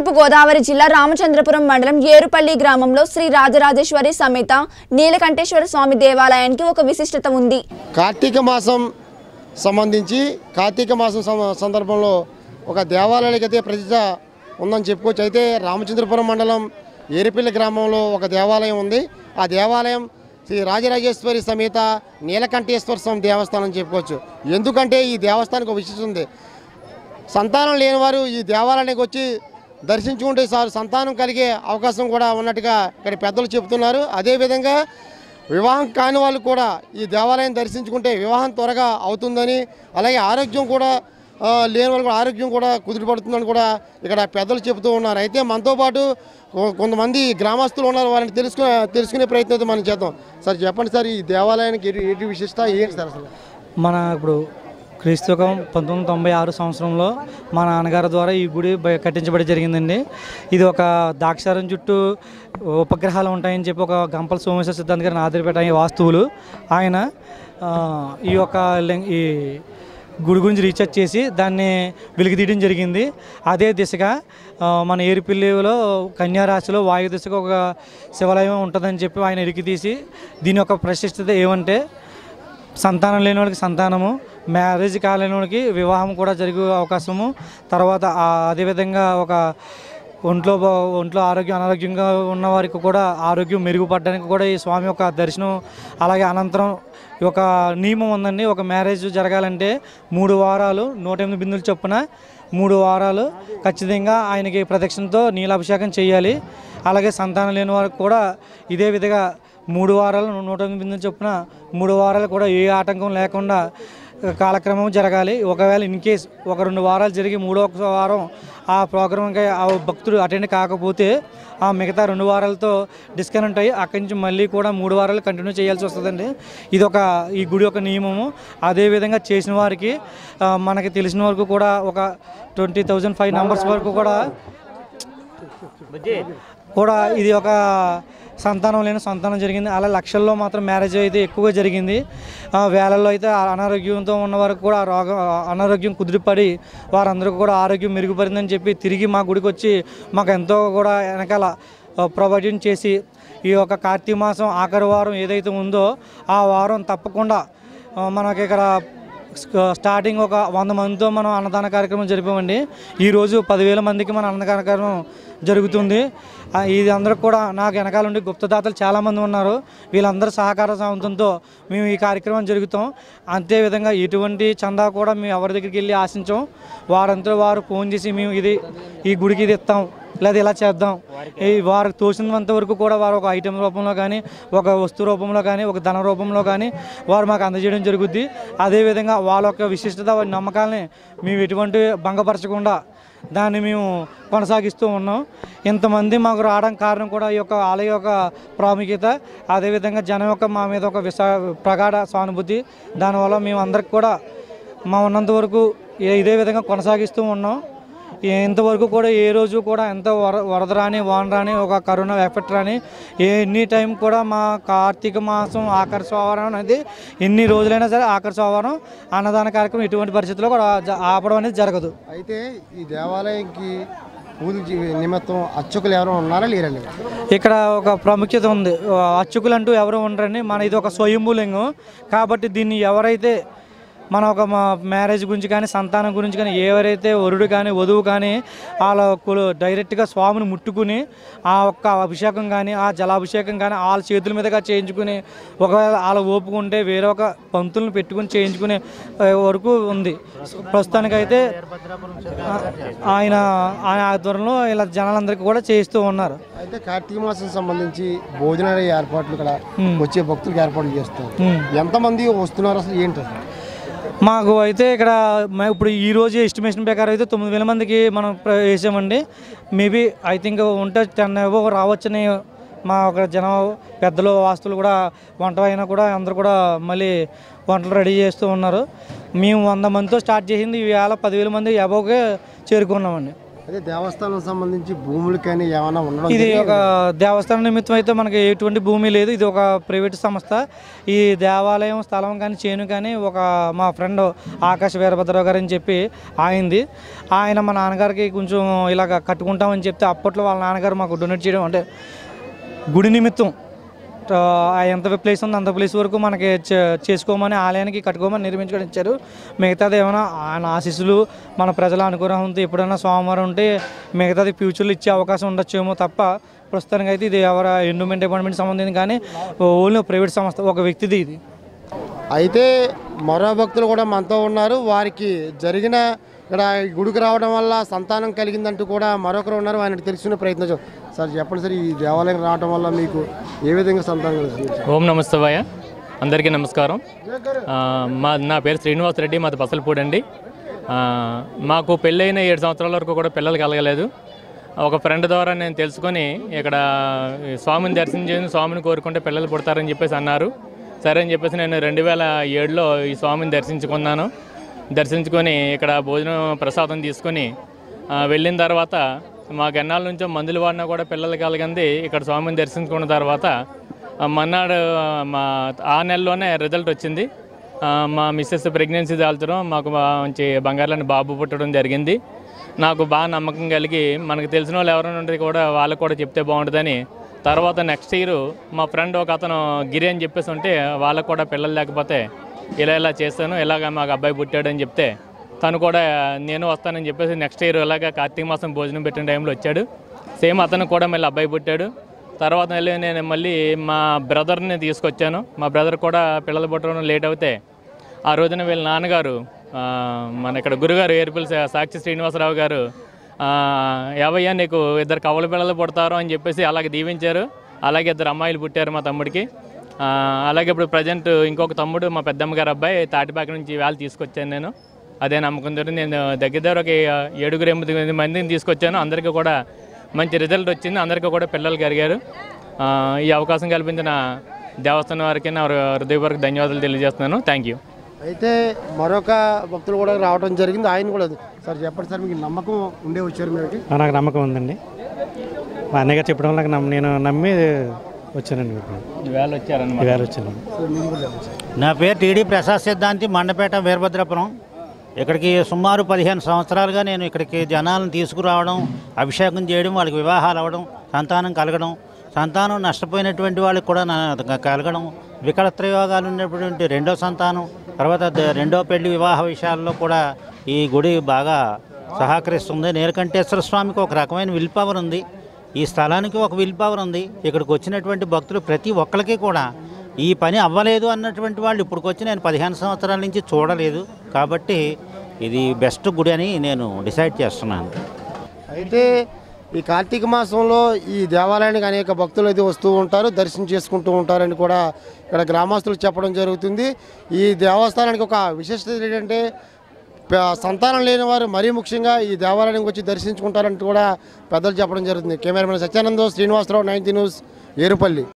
తూర్పు గోదావరి జిల్లా రామచంద్రపురం మండలం ఏరుపల్లి గ్రామంలో శ్రీ రాజరాజేశ్వరి సమేత నీలకంఠేశ్వర స్వామి దేవాలయానికి ఒక విశిష్టత ఉంది కార్తీక మాసం సంబంధించి కార్తీక మాసం సం- సందర్భంలో ఒక దేవాలయానికి అయితే ప్రతిష్ట ఉందని చెప్పుకోవచ్చు అయితే రామచంద్రపురం మండలం ఏరిపల్లి గ్రామంలో ఒక దేవాలయం ఉంది ఆ దేవాలయం శ్రీ రాజరాజేశ్వరి సమేత నీలకంఠేశ్వర స్వామి దేవస్థానం అని చెప్పుకోవచ్చు ఎందుకంటే ఈ దేవస్థానానికి ఒక విశిష్టత ఉంది సంతానం లేని వారు ఈ దేవాలయానికి వచ్చి దర్శించుకుంటే సార్ సంతానం కలిగే అవకాశం కూడా ఉన్నట్టుగా ఇక్కడ పెద్దలు చెబుతున్నారు అదేవిధంగా వివాహం కాని వాళ్ళు కూడా ఈ దేవాలయం దర్శించుకుంటే వివాహం త్వరగా అవుతుందని అలాగే ఆరోగ్యం కూడా ఆ, లేని వాళ్ళు కూడా ఆరోగ్యం కూడా కుదిరిపడుతుందని కూడా ఇక్కడ పెద్దలు చెబుతూ ఉన్నారు అయితే మనతో పాటు కొ- కొంతమంది గ్రామస్తులు ఉన్నారు వాళ్ళని తెలుసుకునే తెలుసుకునే ప్రయత్నం అయితే మనం చేద్దాం సార్ చెప్పండి సార్ ఈ దేవాలయానికి ఏంటి- ఏంటి విశిష్ట ఏంటి సార్ అసలు మన ఇప్పుడు క్రీస్తుకం పంతొమ్మిది వందల తొంభై ఆరు సంవత్సరంలో మా నాన్నగారి ద్వారా ఈ గుడి బ- కట్టించబడి జరిగిందండి ఇది ఒక దాక్షారం చుట్టూ ఉపగ్రహాలు ఉంటాయని చెప్పి ఒక గంపల సోమేశ్వర సిద్ధాంత్ గారిని ఆధారపేట ఆయన వాస్తువులు ఆయన ఆ, ఈ యొక్క లింగ- ఈ గుడి గురించి రీసెర్చ్ చేసి దాన్ని వెలికితీయడం జరిగింది అదే దిశగా ఆ, మన ఏరుపిల్లిలో కన్యారాశిలో వాయు దిశగా ఒక శివాలయం ఉంటుందని చెప్పి ఆయన ఎరికి తీసి దీని యొక్క ప్రశస్తత ఏమంటే సంతానం లేని వాళ్ళకి సంతానము మ్యారేజ్ కాలేని వాళ్ళకి వివాహం కూడా జరిగే అవకాశము తర్వాత ఆ- అదేవిధంగా ఒక ఒంట్లో బా- ఒంట్లో ఆరోగ్యం అనారోగ్యంగా ఉన్న వారికి కూడా ఆరోగ్యం మెరుగుపడడానికి కూడా ఈ స్వామి యొక్క దర్శనం అలాగే అనంతరం ఈ ఒక నియమం ఉందండి ఒక మ్యారేజ్ జరగాలంటే మూడు వారాలు నూట ఎనిమిది బిందులు చొప్పున మూడు వారాలు ఖచ్చితంగా ఆయనకి ప్రదక్షిణతో నీలాభిషేకం చేయాలి అలాగే సంతానం లేని వారికి కూడా ఇదే విధంగా మూడు వారాలు నూట ఎనిమిది బిందులు చొప్పున మూడు వారాలు కూడా ఏ ఆటంకం లేకుండా కాలక్రమం జరగాలి ఒకవేళ ఇన్ కేస్ ఒక రెండు వారాలు జరిగి మూడో ఒక వారం ఆ ప్రోగ్రామ్కి ఆ భక్తుడు అటెండ్ కాకపోతే ఆ మిగతా రెండు వారాలతో డిస్కనెక్ట్ అయ్యి అక్కడి నుంచి మళ్ళీ కూడా మూడు వారాలు కంటిన్యూ చేయాల్సి వస్తుందండి ఇది ఒక ఈ గుడి యొక్క నియమము అదేవిధంగా చేసిన వారికి ఆ, మనకి తెలిసిన వరకు కూడా ఒక ట్వంటీ థౌజండ్ ఫైవ్ నెంబర్స్ వరకు కూడా కూడా ఇది ఒక సంతానం లేని సంతానం జరిగింది అలా లక్షల్లో మాత్రం మ్యారేజ్ అయితే ఎక్కువగా జరిగింది ఆ, వేలల్లో అయితే ఆ అనారోగ్యంతో ఉన్న వారికి కూడా ఆ రోగం ఆ అనారోగ్యం కుదిరిపడి వారందరికీ కూడా ఆరోగ్యం మెరుగుపడిందని చెప్పి తిరిగి మా గుడికి వచ్చి మాకు ఎంతో కూడా వెనకాల ప్రొవైడింగ్ చేసి ఈ యొక్క కార్తీక మాసం ఆఖరి వారం ఏదైతే ఉందో ఆ వారం తప్పకుండా ఆ, మనకి ఇక్కడ స్క- స్టార్టింగ్ ఒక వంద మందితో మనం అన్నదాన కార్యక్రమం జరిపామండి ఈరోజు పదివేల మందికి మన అన్నదాన కార్యక్రమం జరుగుతుంది ఆ, ఇది అందరూ కూడా నాకు వెనకాల ఉండి గుప్తదాతలు చాలామంది ఉన్నారు వీళ్ళందరూ సహకార సాయంతో మేము ఈ కార్యక్రమం జరుగుతాం అంతేవిధంగా ఎటువంటి చందా కూడా మేము ఎవరి దగ్గరికి వెళ్ళి ఆశించాం వారంతా వారు ఫోన్ చేసి మేము ఇది ఈ గుడికి ఇది ఇస్తాం లేదా ఇలా చేద్దాం ఈ వారికి తోచినంత వరకు కూడా వారు ఒక ఐటెం రూపంలో కానీ ఒక వస్తు రూపంలో కానీ ఒక ధన రూపంలో కానీ వారు మాకు అందజేయడం జరుగుద్ది అదేవిధంగా వాళ్ళ యొక్క విశిష్టత వారి నమ్మకాలని మేము ఎటువంటి భంగపరచకుండా దాన్ని మేము కొనసాగిస్తూ ఉన్నాం ఇంతమంది మాకు రావడం కారణం కూడా ఈ యొక్క ఆలయ యొక్క ప్రాముఖ్యత అదేవిధంగా జనం యొక్క మా మీద ఒక విశా ప్రగాఢ సానుభూతి దానివల్ల మేము అందరికి కూడా మా ఉన్నంత వరకు ఏ- ఇదే విధంగా కొనసాగిస్తూ ఉన్నాం ఇంతవరకు కూడా ఏ రోజు కూడా ఎంత వర వరద రాని వాన రాని ఒక కరోనా ఎఫెక్ట్ రాని ఏ ఎనీ టైం కూడా మా కార్తీక మాసం ఆఖరి సోమవారం అనేది ఎన్ని రోజులైనా సరే ఆఖరి సోమవారం అన్నదాన కార్యక్రమం ఎటువంటి పరిస్థితుల్లో కూడా జ- ఆపడం అనేది జరగదు అయితే ఈ దేవాలయంకి పూజ చే- నిమిత్తం అర్చకులు ఎవరైనా ఉన్నారా లేరండి ఇక్కడ ఒక ప్రాముఖ్యత ఉంది అర్చకులు అంటూ ఎవరు ఉండరండి మన ఇది ఒక స్వయంభూలింగం కాబట్టి దీన్ని ఎవరైతే మన ఒక మా మ్యారేజ్ గురించి కానీ సంతానం గురించి కానీ ఎవరైతే వరుడు కానీ వధువు కానీ వాళ్ళ కులు డైరెక్ట్గా స్వామిని ముట్టుకుని ఆ ఒక్క అభిషేకం కానీ ఆ జలాభిషేకం కానీ వాళ్ళ చేతుల మీదుగా చేయించుకుని ఒకవేళ వాళ్ళ ఓపుకుంటే వేరే ఒక పంతులను పెట్టుకుని చేయించుకునే ఆ, వరకు ఉంది ప్రస్తుతానికైతే ఆ, ఆయన ఆయన ఆధ్వర్యంలో ఇలా జనాలందరికీ కూడా చేయిస్తూ ఉన్నారు అయితే కార్తీక మాసం సంబంధించి భోజనాల ఏర్పాట్లు ఇక్కడ వచ్చే భక్తులకు ఏర్పాట్లు చేస్తారు ఉమ్. ఎంతమంది వస్తున్నారు అసలు ఏంటి అసలు మాకు అయితే ఇక్కడ మ- ఇప్పుడు ఈ రోజు ఎస్టిమేషన్ ప్రకారం అయితే తొమ్మిది వేల మందికి మనం ప్ర- వేసామండి మేబీ ఐ థింక్ ఉంటే టెన్ ఏవో రావచ్చని మా ఒక జనం పెద్దలు వాస్తులు కూడా వంట అయినా కూడా అందరూ కూడా మళ్ళీ వంటలు రెడీ చేస్తూ ఉన్నారు మేము వంద మందితో స్టార్ట్ చేసింది ఈవేళ పదివేల మంది అబోకే చేరుకున్నామండి అదే దేవస్థానం సంబంధించి భూములు కానీ ఏమైనా ఉండడం ఇది జరిగిందా? ఒక దేవస్థానం నిమిత్తం అయితే మనకి ఎటువంటి భూమి లేదు ఇది ఒక ప్రైవేట్ సంస్థ ఈ దేవాలయం స్థలం కానీ చేను కానీ ఒక మా ఫ్రెండ్ ఆకాశ వీరభద్రరావు గారు అని చెప్పి ఆయింది ఆయన మా నాన్నగారికి కొంచెం ఇలాగ కట్టుకుంటామని చెప్తే అప్పట్లో వాళ్ళ నాన్నగారు మాకు డొనేట్ చేయడం అంటే గుడి నిమిత్తం ఆ ఎంత ప్లేస్ ఉందో అంత ప్లేస్ వరకు మనకి చే- చేసుకోమని ఆలయానికి కట్టుకోమని నిర్మించుకొని ఇచ్చారు మిగతాది ఏమైనా ఆయన ఆశీస్సులు మన ప్రజల అనుగ్రహంతో ఎప్పుడైనా సోమవారం ఉంటే మిగతాది ఫ్యూచర్లో ఇచ్చే అవకాశం ఉండొచ్చేమో తప్ప ప్రస్తుతానికి అయితే ఇది ఎవర ఎండోమెంట్ డిపార్ట్మెంట్ సంబంధించి కానీ ఓన్లీ ప్రైవేట్ సంస్థ ఒక వ్యక్తిది ఇది అయితే మరో భక్తులు కూడా మనతో ఉన్నారు వారికి జరిగిన ఇక్కడ ఈ గుడికి రావడం వల్ల సంతానం కలిగిందంటూ కూడా మరొకరు ఉన్నారు ఆయన తెలుసుకునే ప్రయత్నం చేద్దాం. సార్ చెప్పండి సార్ ఈ దేవాలయం రావడం వల్ల మీకు ఏ విధంగా సంతానం కలిగింది ఓం నమస్తవాయ అందరికీ నమస్కారం ఆ, మా నా పేరు శ్రీనివాస్ రెడ్డి మాది పసలపూడి అండి ఆ, మాకు పెళ్ళైన ఏడు సంవత్సరాల వరకు కూడా పిల్లలు కలగలేదు ఒక ఫ్రెండ్ ద్వారా నేను తెలుసుకొని ఇక్కడ ఈ స్వామిని దర్శనం చేసి స్వామిని కోరుకుంటే పిల్లలు పుడతారని చెప్పేసి అన్నారు సరే అని చెప్పేసి నేను రెండు వేల ఏడులో ఈ స్వామిని దర్శించుకున్నాను దర్శించుకొని ఇక్కడ భోజనం ప్రసాదం తీసుకొని ఆ, వెళ్ళిన తర్వాత మాకు ఎన్నాళ్ళ నుంచో మందులు వాడినా కూడా పిల్లలు కలగంది ఇక్కడ స్వామిని దర్శించుకున్న తర్వాత ఆ, మన్నాడు ఆ, మా ఆ నెలలోనే రిజల్ట్ వచ్చింది ఆ, మా మిస్సెస్ ప్రెగ్నెన్సీ దాల్చడం మాకు మంచి బంగారులని బాబు పుట్టడం జరిగింది నాకు బాగా నమ్మకం కలిగి మనకు తెలిసిన వాళ్ళు ఎవరైనా ఉంటే కూడా వాళ్ళకు కూడా చెప్తే బాగుంటుందని తర్వాత నెక్స్ట్ ఇయర్ మా ఫ్రెండ్ ఒక అతను గిరి అని చెప్పేసి ఉంటే వాళ్ళకు కూడా పిల్లలు లేకపోతే ఇలా ఇలా చేస్తాను ఇలాగ మాకు అబ్బాయి పుట్టాడని చెప్తే తను కూడా నేను వస్తానని చెప్పేసి నెక్స్ట్ ఇయర్ ఇలాగ కార్తీక మాసం భోజనం పెట్టిన టైంలో వచ్చాడు సేమ్ అతను కూడా మళ్ళీ అబ్బాయి పుట్టాడు తర్వాత మళ్ళీ నేను మళ్ళీ మా బ్రదర్ని తీసుకొచ్చాను మా బ్రదర్ కూడా పిల్లలు పుట్టడం లేట్ అవుతే ఆ రోజున వీళ్ళ నాన్నగారు ఆ, మన ఇక్కడ గురుగారు ఏర్పిల్ సాక్షి శ్రీనివాసరావు గారు ఆ, ఏవయ్యా నీకు ఇద్దరు కవల పిల్లలు పుడతారు అని చెప్పేసి అలాగే దీవించారు అలాగే ఇద్దరు అమ్మాయిలు పుట్టారు మా తమ్ముడికి ఆ, అలాగే ఇప్పుడు ప్రజెంట్ ఇంకొక తమ్ముడు మా పెద్దమ్మ గారు అబ్బాయి తాటిపాక నుంచి వేళ తీసుకొచ్చాను నేను అదే నమ్మకంతో నేను దగ్గర దగ్గర ఒక ఏడుగురు ఎనిమిది మందిని తీసుకొచ్చాను అందరికీ కూడా మంచి రిజల్ట్ వచ్చింది అందరికీ కూడా పిల్లలు కలిగారు ఆ, ఈ అవకాశం కల్పించిన దేవస్థానం వారికి నా హృదయపూర్వక ధన్యవాదాలు తెలియజేస్తున్నాను థ్యాంక్ యూ అయితే మరొక భక్తులు కూడా రావడం జరిగింది ఆయన కూడా సార్ చెప్పండి సార్ మీకు నమ్మకం ఉండే వచ్చారు మీకు ఆ, నాకు నమ్మకం ఉందండి మా అన్నయ్య గారు చెప్పడం వల్ల నాకు నమ్మ- నేను నమ్మి వచ్చానండి మీకు వేళ వచ్చారన్నమాట ఈవేళ వచ్చాను నా పేరు టీడీ ప్రసాద్ సిద్ధాంతి మండపేట వీరభద్రపురం ఇక్కడికి సుమారు పదిహేను సంవత్సరాలుగా నేను ఇక్కడికి జనాలను తీసుకురావడం అభిషేకం చేయడం వాళ్ళకి వివాహాలు అవ్వడం సంతానం కలగడం సంతానం నష్టపోయినటువంటి వాళ్ళకి కూడా నా కలగడం వికలత్రయోగాలు ఉన్నటువంటి రెండో సంతానం తర్వాత ద- రెండో పెళ్లి వివాహ విషయాల్లో కూడా ఈ గుడి బాగా సహకరిస్తుంది నీలకంఠేశ్వర స్వామికి ఒక రకమైన విల్ పవర్ ఉంది ఈ స్థలానికి ఒక విల్ పవర్ ఉంది ఇక్కడికి వచ్చినటువంటి భక్తులు ప్రతి ఒక్కరికి కూడా ఈ పని అవ్వలేదు అన్నటువంటి వాళ్ళు ఇప్పటికి వచ్చి నేను పదిహేను సంవత్సరాల నుంచి చూడలేదు కాబట్టి ఇది బెస్ట్ గుడి అని నేను డిసైడ్ చేస్తున్నాను అయితే ఈ కార్తీక మాసంలో ఈ దేవాలయానికి అనేక భక్తులు అయితే వస్తూ ఉంటారు దర్శనం చేసుకుంటూ ఉంటారని కూడా ఇక్కడ గ్రామస్తులు చెప్పడం జరుగుతుంది ఈ దేవస్థానానికి ఒక విశిష్టత ఏంటంటే ప- సంతానం లేని వారు మరీ ముఖ్యంగా ఈ దేవాలయానికి వచ్చి దర్శించుకుంటారంటూ కూడా పెద్దలు చెప్పడం జరుగుతుంది cameraman Satyanandam Srinivasarao ninety news ఏరుపల్లి